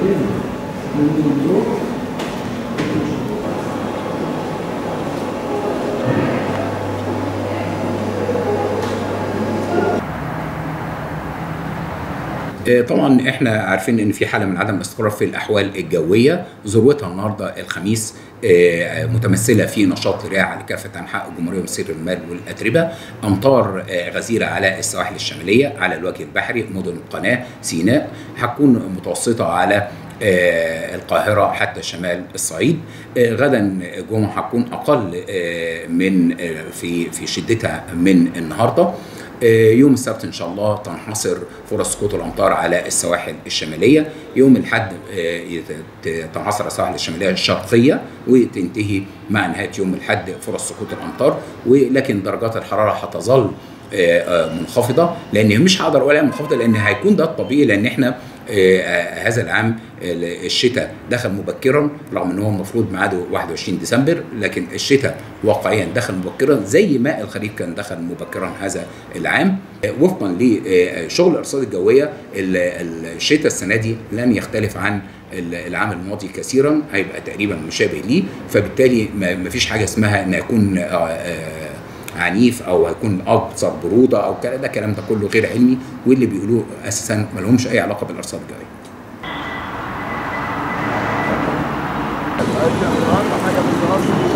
طبعا احنا عارفين ان في حاله من عدم الاستقرار في الاحوال الجويه ذروتها النهارده الخميس متمثله في نشاط رياح على كافه انحاء الجمهوريه ومسير المال والاتربه امطار غزيره على السواحل الشماليه على الوجه البحري مدن القناه سيناء هتكون متوسطه على القاهرة حتى شمال الصعيد غدا الجمعة هتكون أقل من في في شدتها من النهارده يوم السبت ان شاء الله تنحصر فرص سقوط الامطار على السواحل الشماليه يوم الاحد تنحصر السواحل الشماليه الشرقيه وتنتهي مع نهايه يوم الاحد فرص سقوط الامطار ولكن درجات الحراره هتظل منخفضه لان مش هقدر اقول منخفضه لان هيكون ده الطبيعي لان احنا آه هذا العام الشتاء دخل مبكرا رغم ان هو المفروض ميعاده 21 ديسمبر لكن الشتاء واقعيا دخل مبكرا زي ما الخريف كان دخل مبكرا هذا العام آه وفقا لشغل الارصاد الجويه الشتاء السنه دي لن يختلف عن العام الماضي كثيرا هيبقى تقريبا مشابه ليه فبالتالي ما فيش حاجه اسمها ان يكون آه عنيف او هيكون اكثر بروده او كده ده الكلام ده كله غير علمي واللي بيقولوه اساسا ما لهمش اي علاقه بالارصاد الجويه. حاجه